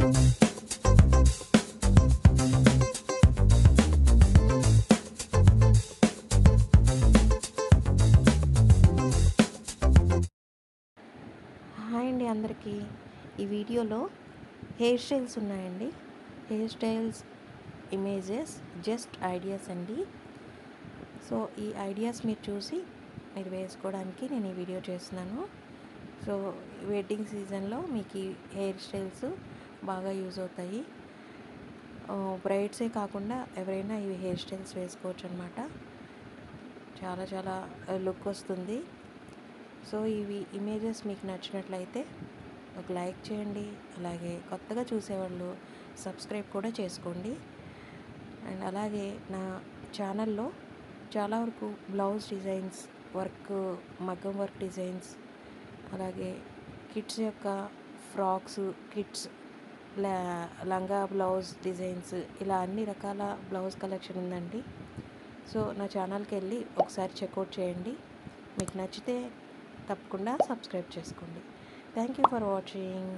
Hi అండి అందరికీ ఈ వీడియోలో హెయిర్ స్టైల్స్ ఉన్నాయండి hair styles images just ideas అండి సో ఈ ఐడియాస్ మీరు చూసి మీరు వేసుకోవడానికి నేను ఈ వీడియో చేస్తున్నాను సో వెడ్డింగ్ సీజన్లో మీకు ఈ హెయిర్ స్టైల్స్ బాగా యూజ్ అవుతాయి బ్రైడ్సే కాకుండా ఎవరైనా ఇవి హెయిర్ స్టైల్స్ వేసుకోవచ్చు అనమాట చాలా చాలా లుక్ వస్తుంది సో ఇవి ఇమేజెస్ మీకు నచ్చినట్లయితే ఒక లైక్ చేయండి అలాగే కొత్తగా చూసేవాళ్ళు సబ్స్క్రైబ్ కూడా చేసుకోండి అండ్ అలాగే నా ఛానల్లో చాలా వరకు బ్లౌజ్ డిజైన్స్ వర్క్ మగ్గం వర్క్ డిజైన్స్ అలాగే కిడ్స్ యొక్క ఫ్రాక్స్ కిడ్స్ లంగా బ్లౌజ్ డిజైన్స్ ఇలా అన్ని రకాల బ్లౌజ్ కలెక్షన్ ఉందండి సో నా ఛానల్కి వెళ్ళి ఒకసారి చెక్అవుట్ చేయండి మీకు నచ్చితే తప్పకుండా సబ్స్క్రైబ్ చేసుకోండి thank you for watching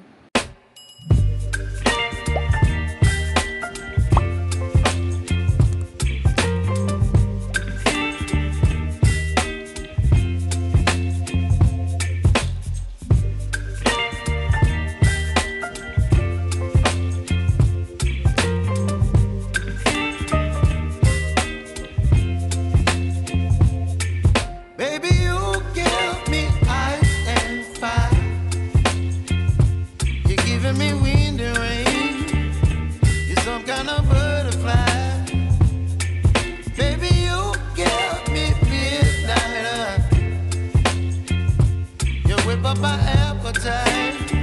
Baby, you give me ice and fire. You're giving me wind and rain. You're some kind of butterfly. Baby, you give me midnight. oil. You whip up my appetite.